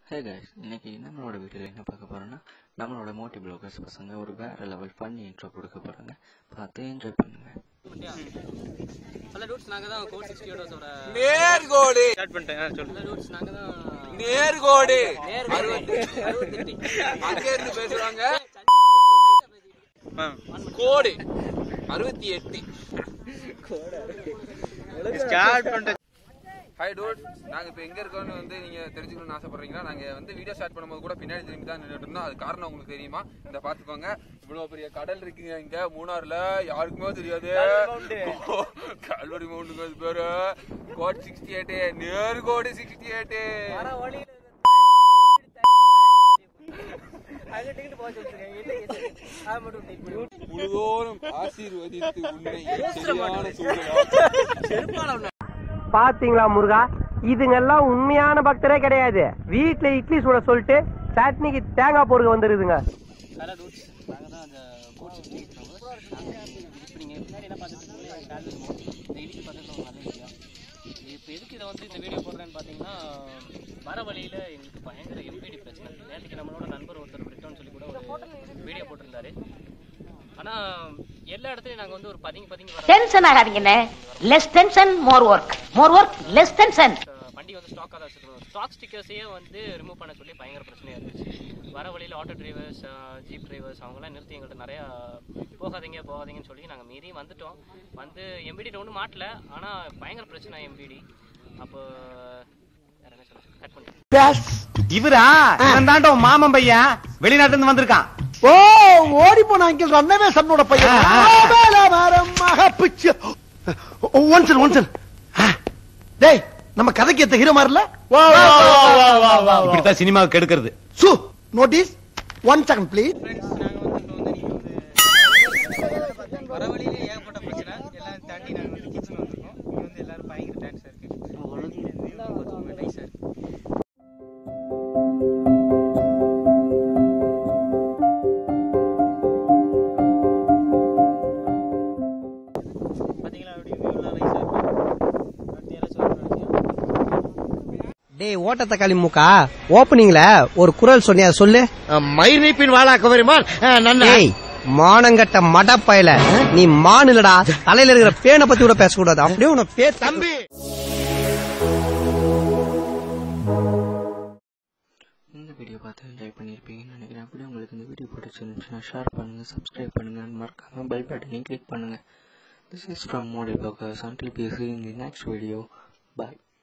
Hey guys இன்னைக்கு நம்மளோட வீட்டில் என்ன பார்க்க போறோம்னா நம்மளோட மோட்டி ப்ளாகர்ஸ் பசங்க ஒரு வேற லெவல் பண்ணி இன்ட்ரோ கொடுக்க போறாங்க பார்த்து என்ஜாய் பண்ணுங்க ஹலோ டூட்ஸ் நாங்க தான் கோட் சிக்ஸ்டி ஓட நேர்கோடு ஸ்டார்ட் பண்ணிட்டேன் சொல்லு ஹலோ டூட்ஸ் நாங்க தான் நேர்கோடு நேர் அறுபத்தெட்டு அங்க இருந்து பேசுறாங்க கோடு அறுபத்தி எட்டு ஸ்டார்ட் பண்ணிட்டேன் ஹாய் டூட் நாங்க இப்ப எங்க இருக்கோம்னு வந்து நீங்க தெரிஞ்சுக்கணும்னு ஆசைப்படுறீங்களா நாங்க வந்து வீடியோ ஸ்டார்ட் பண்ணும்போது கூட பின்னாடி திரும்பி தான் நின்றுட்டு இருந்தோம் அது காரணம் உங்களுக்கு தெரியுமா இந்த பாத்துக்கோங்க இவ்வளவு பெரிய கடல் இருக்குங்க இங்க மூணாறுல யாருக்குமே தெரியாது கல்வரி மவுண்டுங்க அது பேரு கோட் சிக்ஸ்டி எயிட் நேர்கோடு சிக்ஸ்டி எயிட் முழுதோறும் ஆசீர்வதித்து உன்னை சரியான சூழ்நிலை பாத்தீங்களா முருகா இதுங்கெல்லாம் உண்மையான பக்தரே கிடையாது வீட்ல இட்லி சுட சொல்லிட்டு சட்னிக்கு தேங்காய் பொருக வந்துருதுங்க ஹலோ டூட்ஸ் நாங்க தான் அந்த கோட் சிக்ஸ்டி இப்போ நீங்க பின்னாடி என்ன பார்த்துட்டு இருக்கீங்க கால்வரி மோட் இந்த இடிக்கு பக்கத்தில் ஒரு நல்ல ஏரியா இப்போ எதுக்கு இதை வந்து இந்த வீடியோ போடுறேன்னு பார்த்தீங்கன்னா வர வழியில் எங்களுக்கு பயங்கர எம்பிடி பிரச்சனை நேற்றுக்கு நம்மளோட நண்பர் ஒருத்தர் பிரிட்டோன்னு சொல்லி கூட ஒரு வீடியோ போட்டிருந்தாரு ஆனால் எல்லா இடத்துலையும் நாங்கள் வந்து ஒரு பதுங்கி பதுங்கி வர டென்ஷன் ஆகாதீங்கண்ணே less tension more work more work less tension வண்டி வந்து ஸ்டாக்காக தான் வச்சுருக்கணும் ஸ்டாக் ஸ்டிக்கர்ஸையே வந்து ரிமூவ் பண்ண சொல்லி பயங்கர பிரச்சனையாக இருந்துச்சு வர வழியில் ஆட்டோ டிரைவர்ஸ் ஜீப் டிரைவர்ஸ் அவங்களாம் நிறுத்தி எங்கள்கிட்ட நிறையா போகாதீங்க போகாதீங்கன்னு சொல்லி நாங்கள் மீறி வந்துட்டோம் வந்து எம்பிடி ஒன்றும் மாட்டல ஆனால் பயங்கர பிரச்சனை எம்பிடி அப்போ வேற என்ன சொல்ல கட் பண்ணி இவரா இவன் தாண்டா உன் மாமன் பையன் வெளிநாட்டுல இருந்து வந்திருக்கான் ஓ ஓடி போன அங்கிள் ரன்னவே சன்னோட பையன் ஆ, ஆ. மேல மரமாக பிச்சு ஒன்சன் ஒன்சன் டேய் நம்ம கதைக்கு ஏத்த ஹீரோ மாறல இப்படித்தான் சினிமாவுக்கு கெடுக்கிறது சு நோட்டீஸ் ஒன் செகண்ட் ப்ளீஸ் வர வழியிலே ஏகப்பட்ட பிரச்சனை எல்லாம் தாண்டி நாங்கள் வந்து கிச்சன் வந்திருக்கோம் இங்கே வந்து எல்லாரும் பயங்கர டான்ஸாக இருக்கு கொஞ்சம் நைஸாக இருக்கு பார்த்தீங்களா அப்படி வியூலாம் நைஸாக இருக்கு அடுத்து யாராச்சும் வரணும் டேய் ஓட்ட தக்காளி மூக்கா ஓப்பனிங்ல ஒரு குரல் சொன்னியா அதை சொல்லு மயிர்நீப்பின் வாழாக்க வருமான் டேய் மானங்கட்ட மடப்பயல நீ மானுலடா தலையில இருக்கிற பேனை பத்தி கூட பேசக்கூடாது அப்படியே உன பே தம்பி இந்த வீடியோ பார்த்து என்ஜாய் பண்ணியிருப்பீங்கன்னு நினைக்கிறேன் அப்படி உங்களுக்கு இந்த வீடியோ பிடிச்சிருந்துச்சுன்னா ஷேர் பண்ணுங்க சப்ஸ்கிரைப் பண்ணுங்க மறக்காம பெல் பட்டனையும் கிளிக் பண்ணுங்க this is from Modi bloggers until B in the next video bye